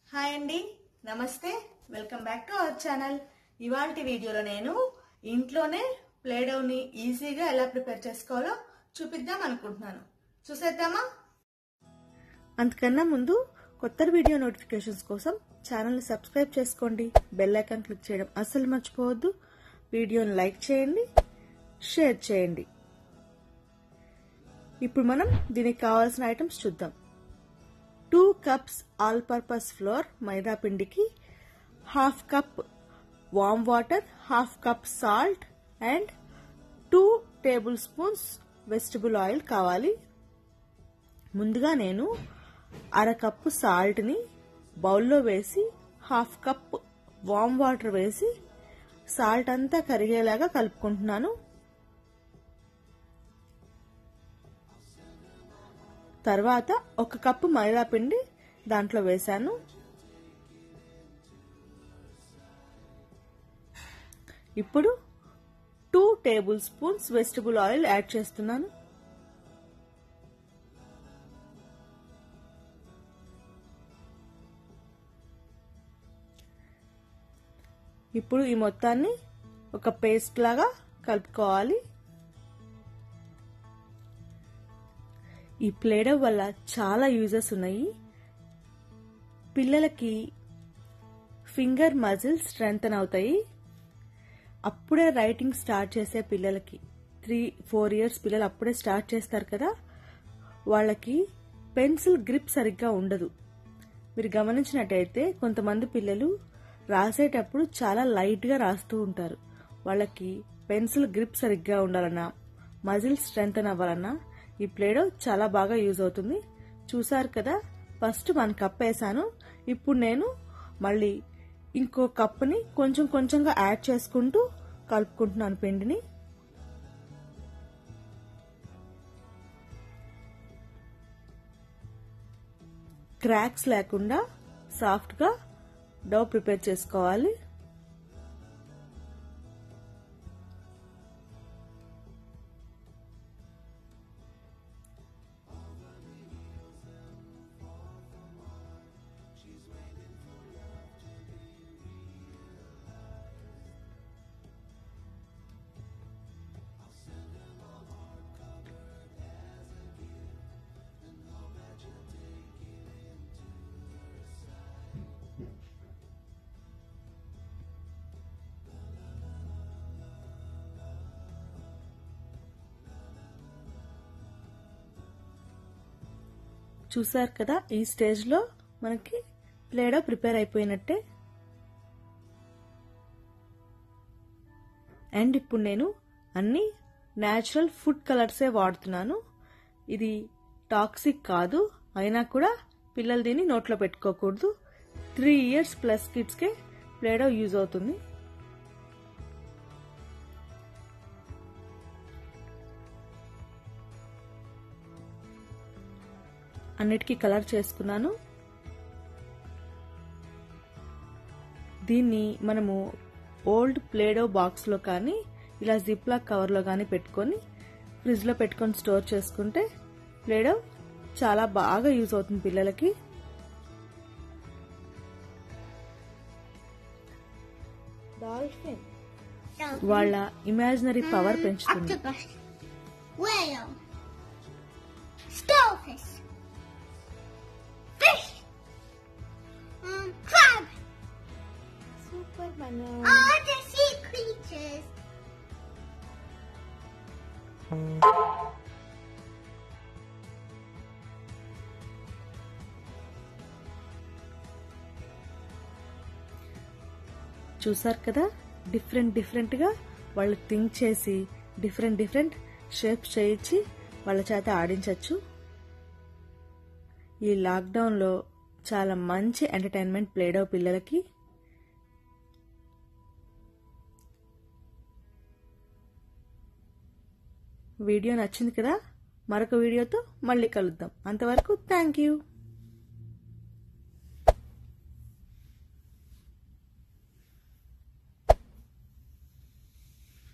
Hi అండి నమస్తే welcome back to our channel ఇవాళ వీడియోలో నేను ఇంట్లోనే ప్లేడోని ఈజీగా ఎలా ప్రిపేర్ చేసుకోవాలో చూపిద్దాం అనుకుంటున్నాను చూసేద్దామా అంతకన్నా ముందు కొత్త వీడియో నోటిఫికేషన్స్ కోసం ఛానల్ని సబ్స్క్రైబ్ చేసుకోండి బెల్ ఐకాన్ క్లిక్ చేయడం అస్సలు మర్చిపోవద్దు వీడియోని లైక్ చేయండి షేర్ చేయండి ఇప్పుడు మనం దీనికి కావాల్సిన ఐటమ్స్ చూద్దాం two cups all purpose flour maida పిండికి half cup warm water half cup salt and two tablespoons vegetable oil కావాలి ముందుగా నేను అర కప్పు సాల్ట్ని బౌల్లో వేసి హాఫ్ కప్ వామ్ వాటర్ వేసి సాల్ట్ అంతా కరిగేలాగా కలుపుకుంటున్నాను తర్వాత ఒక కప్పు మైదా పిండి దాంట్లో వేశాను ఇప్పుడు two tablespoons vegetable oil add చేస్తున్నాను ఇప్పుడు ఈ మొత్తాన్ని ఒక పేస్ట్ లాగా కలుపుకోవాలి ఈ ప్లేడో వల్ల చాలా యూజెస్ ఉన్నాయి పిల్లలకి ఫింగర్ మజిల్స్ స్ట్రెంగ్తన్ అవుతాయి అప్పుడే రైటింగ్ స్టార్ట్ చేసే పిల్లలకి త్రీ ఫోర్ ఇయర్స్ పిల్లలు అప్పుడే స్టార్ట్ చేస్తారు కదా వాళ్ళకి పెన్సిల్ గ్రిప్ సరిగ్గా ఉండదు మీరు గమనించినట్టయితే కొంతమంది పిల్లలు రాసేటప్పుడు చాలా లైట్గా రాస్తూ ఉంటారు వాళ్ళకి పెన్సిల్ గ్రిప్ సరిగ్గా ఉండాలన్నా మజిల్ స్ట్రెంగ్తన్ అవ్వాలన్నా ఈ ప్లేడో చాలా బాగా యూజ్ అవుతుంది చూసారు కదా ఫస్ట్ వన్ కప్ వేసాను ఇప్పుడు నేను మళ్ళీ ఇంకో కప్ని కొంచెం కొంచెంగా యాడ్ చేసుకుంటూ కలుపుకుంటున్నాను పిండిని క్రాక్స్ లేకుండా సాఫ్ట్గా డో ప్రిపేర్ చేసుకోవాలి చూసారు కదా ఈ స్టేజ్లో మనకి ప్లేడో ప్రిపేర్ అయిపోయినట్టే అండ్ ఇప్పుడు నేను అన్ని న్యాచురల్ ఫుడ్ కలర్సే వాడుతున్నాను ఇది టాక్సిక్ కాదు అయినా కూడా పిల్లలు దీన్ని నోట్లో పెట్టుకోకూడదు త్రీ ఇయర్స్ ప్లస్ కిడ్స్కే ప్లేడో యూజ్ అవుతుంది అన్నిటికీ కలర్ చేసుకున్నాను దీన్ని మనము ఓల్డ్ ప్లేడో బాక్స్లో కానీ ఇలా జిప్లాక్ కవర్లో కానీ పెట్టుకొని ఫ్రిడ్జ్లో పెట్టుకొని స్టోర్ చేసుకుంటే ప్లేడో చాలా బాగా యూజ్ అవుతుంది పిల్లలకి డాల్ఫిన్ వాళ్ళ ఇమాజినరీ పవర్ పెంచుతుంది Octopus. Whale. Starfish. Fish. Um, crab. Super All the sea creatures. చూసారు కదా డిఫరెంట్ డిఫరెంట్గా వాళ్ళు థింక్ చేసి డిఫరెంట్ డిఫరెంట్ షేప్స్ చేయించి వాళ్ళ చేత ఆడించవచ్చు ఈ లాక్డౌన్లో చాలా మంచి ఎంటర్టైన్మెంట్ ప్లేడో పిల్లలకి వీడియో నచ్చింది కదా మరొక వీడియోతో మళ్ళీ కలుద్దాం అంతవరకు థ్యాంక్ యూ